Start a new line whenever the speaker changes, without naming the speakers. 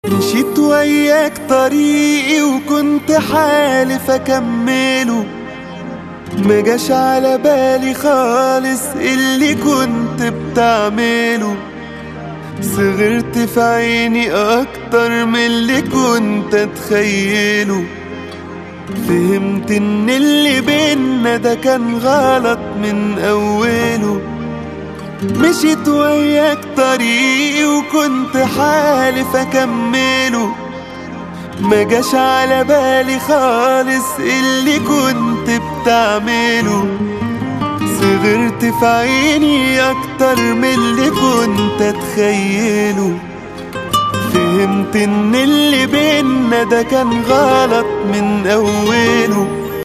مشيت وياك طريقي وكنت حالف اكمله مجاش على بالي خالص اللي كنت بتعمله صغرت في عيني اكتر من اللي كنت اتخيله فهمت ان اللي بينا ده كان غلط من اوله مشيت وياك طريقي وكنت حالف اكمله ما جاش على بالي خالص اللي كنت بتعمله صغرت في عيني اكتر من اللي كنت اتخيله فهمت ان اللي بينا ده كان غلط من اوله